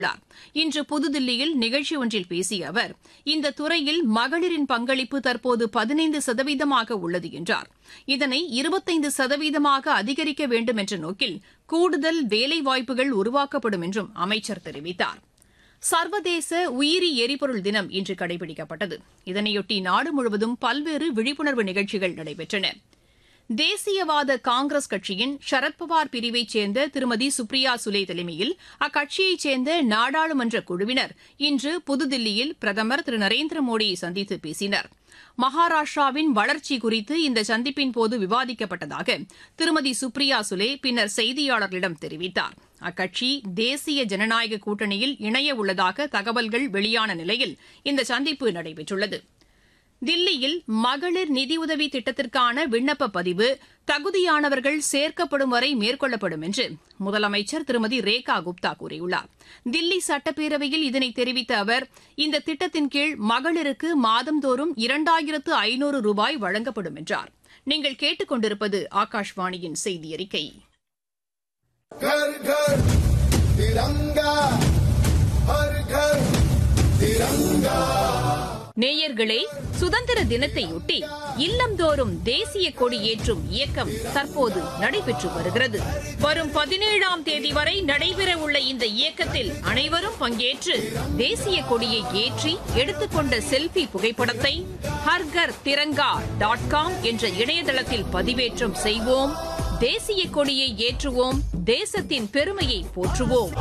உள்ளார் இன்று புதுதில்லியில் நிகழ்ச்சி ஒன்றில் பேசிய அவர் இந்த துறையில் மகளிரின் பங்களிப்பு தற்போது பதினைந்து சதவீதமாக உள்ளது என்றார் இதனை இருபத்தைந்து சதவீதமாக அதிகரிக்க வேண்டும் என்ற நோக்கில் கூடுதல் வேலைவாய்ப்புகள் உருவாக்கப்படும் என்றும் அமைச்சர் தெரிவித்தார் சர்வதேச உயிரி எரிபொருள் தினம் இன்று கடைபிடிக்கப்பட்டது இதனையொட்டி நாடு முழுவதும் பல்வேறு விழிப்புணர்வு நிகழ்ச்சிகள் நடைபெற்றன தேசியவாத காங்கிரஸ் கட்சியின் சரத்பவார் பிரிவைச் சேர்ந்த திருமதி சுப்ரியா சுலே தலைமையில் அக்கட்சியைச் சேர்ந்த நாடாளுமன்ற குழுவினர் இன்று புதுதில்லியில் பிரதமர் திரு நரேந்திர மோடியை சந்தித்து பேசினர் மகாராஷ்டிராவின் வளர்ச்சி குறித்து இந்த சந்திப்பின் போது விவாதிக்கப்பட்டதாக திருமதி சுப்ரியா சுலே பின்னர் செய்தியாளர்களிடம் தெரிவித்தார் அக்கட்சி தேசிய ஜனநாயக கூட்டணியில் இணைய உள்ளதாக தகவல்கள் வெளியான நிலையில் இந்த சந்திப்பு நடைபெற்றுள்ளது தில்லியில் மகளிர் நிதியுதவி திட்டத்திற்கான விண்ணப்ப பதிவு தகுதியானவர்கள் சேர்க்கப்படும் வரை மேற்கொள்ளப்படும் என்று முதலமைச்சர் திருமதி ரேகா குப்தா கூறியுள்ளார் தில்லி சட்டப்பேரவையில் இதனை தெரிவித்த அவர் இந்த திட்டத்தின் கீழ் மகளிருக்கு மாதந்தோறும் இரண்டாயிரத்து ஐநூறு ரூபாய் வழங்கப்படும் என்றார் நீங்கள் கேட்டுக்கொண்டிருப்பது ஆகாஷ்வாணியின் செய்தி அறிக்கை घर घर तिरंगा हर घर तिरंगा நேயர்களே சுதந்திர தினத்தையொட்டி இல்லந்தோறும் தேசிய கொடி ஏற்றும் இயக்கம் தற்போது நடைபெற்று வருகிறது வரும் பதினேழாம் தேதி வரை நடைபெறவுள்ள இந்த இயக்கத்தில் அனைவரும் பங்கேற்று தேசிய கொடியை ஏற்றி எடுத்துக்கொண்ட செல்பி புகைப்படத்தை ஹர்கர் திரங்கா டாட் காம் என்ற இணையதளத்தில் பதிவேற்றம் செய்வோம் தேசிய கொடியை ஏற்றுவோம் தேசத்தின் பெருமையை போற்றுவோம்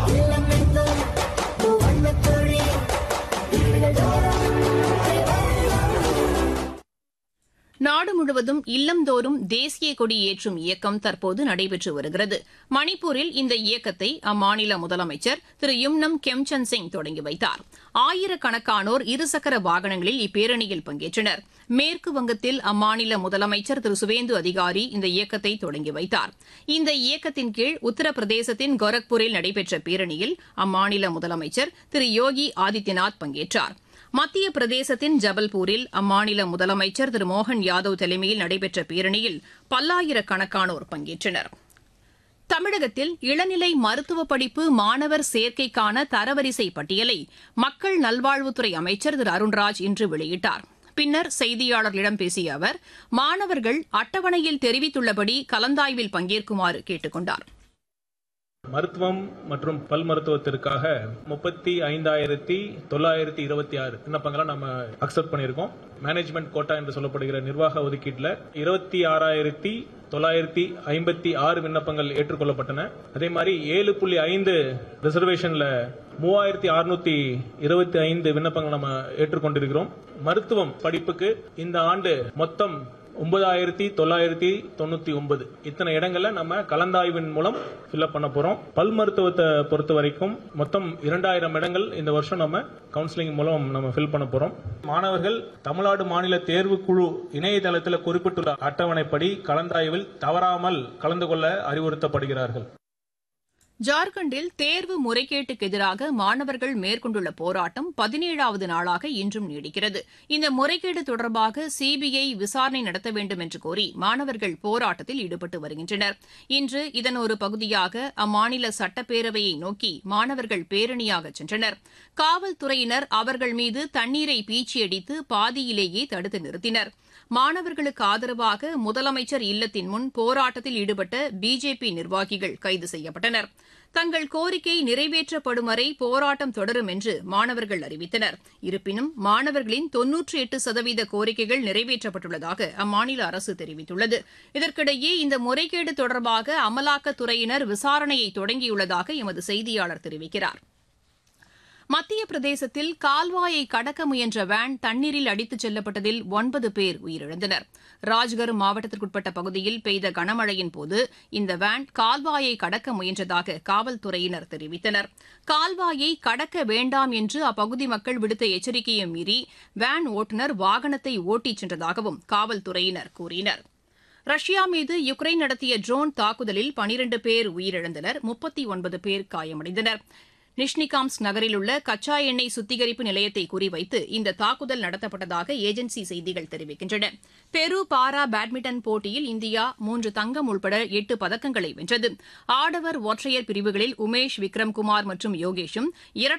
நாடு முழுவதும் இல்லந்தோறும் தேசிய கொடி ஏற்றும் இயக்கம் தற்போது நடைபெற்று வருகிறது மணிப்பூரில் இந்த இயக்கத்தை அம்மாநில முதலமைச்சர் திரு யும்னம் கெம்சந்த் சிங் தொடங்கி வைத்தார் ஆயிரக்கணக்கானோர் இருசக்கர வாகனங்களில் இப்பேரணியில் பங்கேற்றனர் மேற்கு வங்கத்தில் அம்மாநில முதலமைச்சர் திரு சுவேந்து அதிகாரி இந்த இயக்கத்தை தொடங்கி வைத்தார் இந்த இயக்கத்தின் கீழ் உத்தரப்பிரதேசத்தின் கோரக்பூரில் நடைபெற்ற பேரணியில் அம்மாநில முதலமைச்சர் திரு யோகி ஆதித்யநாத் பங்கேற்றார் மத்திய பிரதேசத்தின் ஜபல்பூரில் அம்மாநில முதலமைச்சர் திரு மோகன் யாதவ் தலைமையில் நடைபெற்ற பேரணியில் பல்லாயிரக்கணக்கானோர் பங்கேற்றனர் தமிழகத்தில் இளநிலை மருத்துவ படிப்பு மாணவர் சேர்க்கைக்கான தரவரிசை பட்டியலை மக்கள் நல்வாழ்வுத்துறை அமைச்சர் திரு அருண்ராஜ் இன்று வெளியிட்டார் பின்னர் செய்தியாளர்களிடம் பேசிய அவர் மாணவர்கள் அட்டவணையில் தெரிவித்துள்ளபடி கலந்தாய்வில் பங்கேற்குமாறு கேட்டுக் கொண்டார் மருத்துவம் மற்றும் பல் மருத்துவத்திற்காக முப்பத்தி ஐந்தாயிரத்தி தொள்ளாயிரத்தி இருபத்தி ஆறு விண்ணப்பங்களை நம்ம அக்செப்ட் பண்ணியிருக்கோம் மேனேஜ்மெண்ட் கோட்டா என்று சொல்லப்படுகிற நிர்வாக ஒதுக்கீட்டில் இருபத்தி ஆறாயிரத்தி தொள்ளாயிரத்தி ஐம்பத்தி ஆறு விண்ணப்பங்கள் ஏற்றுக்கொள்ளப்பட்டன அதே மாதிரி ஏழு புள்ளி ஐந்து ரிசர்வேஷன்ல மூவாயிரத்தி அறுநூத்தி இருபத்தி ஐந்து விண்ணப்பங்கள் நம்ம ஏற்றுக்கொண்டிருக்கிறோம் மருத்துவம் படிப்புக்கு இந்த ஆண்டு மொத்தம் ஒன்பதாயிரத்தி தொள்ளாயிரத்தி தொண்ணூத்தி ஒன்பது இத்தனை இடங்கள்ல நம்ம கலந்தாய்வின் மூலம் ஃபில்அப் பண்ண போறோம் பல் மருத்துவத்தை பொறுத்த வரைக்கும் மொத்தம் இரண்டாயிரம் இடங்கள் இந்த வருஷம் நம்ம கவுன்சிலிங் மூலம் நம்ம ஃபில் பண்ண போறோம் மாணவர்கள் தமிழ்நாடு மாநில தேர்வு குழு இணையதளத்தில் குறிப்பிட்டுள்ள அட்டவணைப்படி கலந்தாய்வில் தவறாமல் கலந்து கொள்ள அறிவுறுத்தப்படுகிறார்கள் ஜார்க்கண்டில் தேர்வு முறைகேட்டுக்கு எதிராக மாணவர்கள் மேற்கொண்டுள்ள போராட்டம் பதினேழாவது நாளாக இன்றும் நீடிக்கிறது இந்த முறைகேடு தொடர்பாக சிபிஐ விசாரணை நடத்த வேண்டும் என்று கோரி மாணவர்கள் போராட்டத்தில் ஈடுபட்டு வருகின்றனர் இன்று இதன் ஒரு பகுதியாக அம்மாநில சட்டப்பேரவையை நோக்கி மாணவர்கள் பேரணியாக சென்றனர் காவல்துறையினர் அவர்கள் மீது தண்ணீரை பீச்சியடித்து பாதியிலேயே தடுத்து நிறுத்தினர் மாணவர்களுக்கு ஆதரவாக முதலமைச்சர் இல்லத்தின் முன் போராட்டத்தில் ஈடுபட்ட பிஜேபி நிர்வாகிகள் கைது செய்யப்பட்டனர் தங்கள் கோரிக்கை நிறைவேற்றப்படும் வரை போராட்டம் தொடரும் என்று மாணவர்கள் அறிவித்தனர் இருப்பினும் மாணவர்களின் தொன்னூற்றி எட்டு சதவீத கோரிக்கைகள் நிறைவேற்றப்பட்டுள்ளதாக அம்மாநில அரசு தெரிவித்துள்ளது இதற்கிடையே இந்த முறைகேடு தொடர்பாக அமலாக்கத்துறையினர் விசாரணையை தொடங்கியுள்ளதாக எமது செய்தியாளர் தெரிவிக்கிறார் மத்திய பிரதேசத்தில் கால்வாயை கடக்க முயன்ற வேன் தண்ணீரில் அடித்துச் செல்லப்பட்டதில் ஒன்பது பேர் உயிரிழந்தனர் ராஜ்கர் மாவட்டத்திற்குட்பட்ட பகுதியில் பெய்த கனமழையின் போது இந்த வேன் கால்வாயை கடக்க முயன்றதாக காவல்துறையினர் தெரிவித்தனர் கால்வாயை கடக்க வேண்டாம் என்று அப்பகுதி மக்கள் விடுத்த எச்சரிக்கையை மீறி வேன் ஓட்டுநர் வாகனத்தை ஓட்டிச் சென்றதாகவும் காவல்துறையினர் கூறினர் ரஷ்யா மீது யுக்ரைன் நடத்திய ட்ரோன் தாக்குதலில் பனிரண்டு பேர் உயிரிழந்தனர் முப்பத்தி ஒன்பது பேர் காயமடைந்தனர் நிஷ்னிகாம்ஸ்க் நகரில் உள்ள கச்சா எண்ணெய் சுத்திகரிப்பு நிலையத்தை குறிவைத்து இந்த தாக்குதல் நடத்தப்பட்டதாக ஏஜென்சி செய்திகள் தெரிவிக்கின்றன பெரு பாரா பேட்மிண்டன் போட்டியில் இந்தியா மூன்று தங்கம் உள்பட எட்டு பதக்கங்களை வென்றது ஆடவர் ஒற்றையர் பிரிவுகளில் உமேஷ் விக்ரம்குமார் மற்றும் யோகேஷும்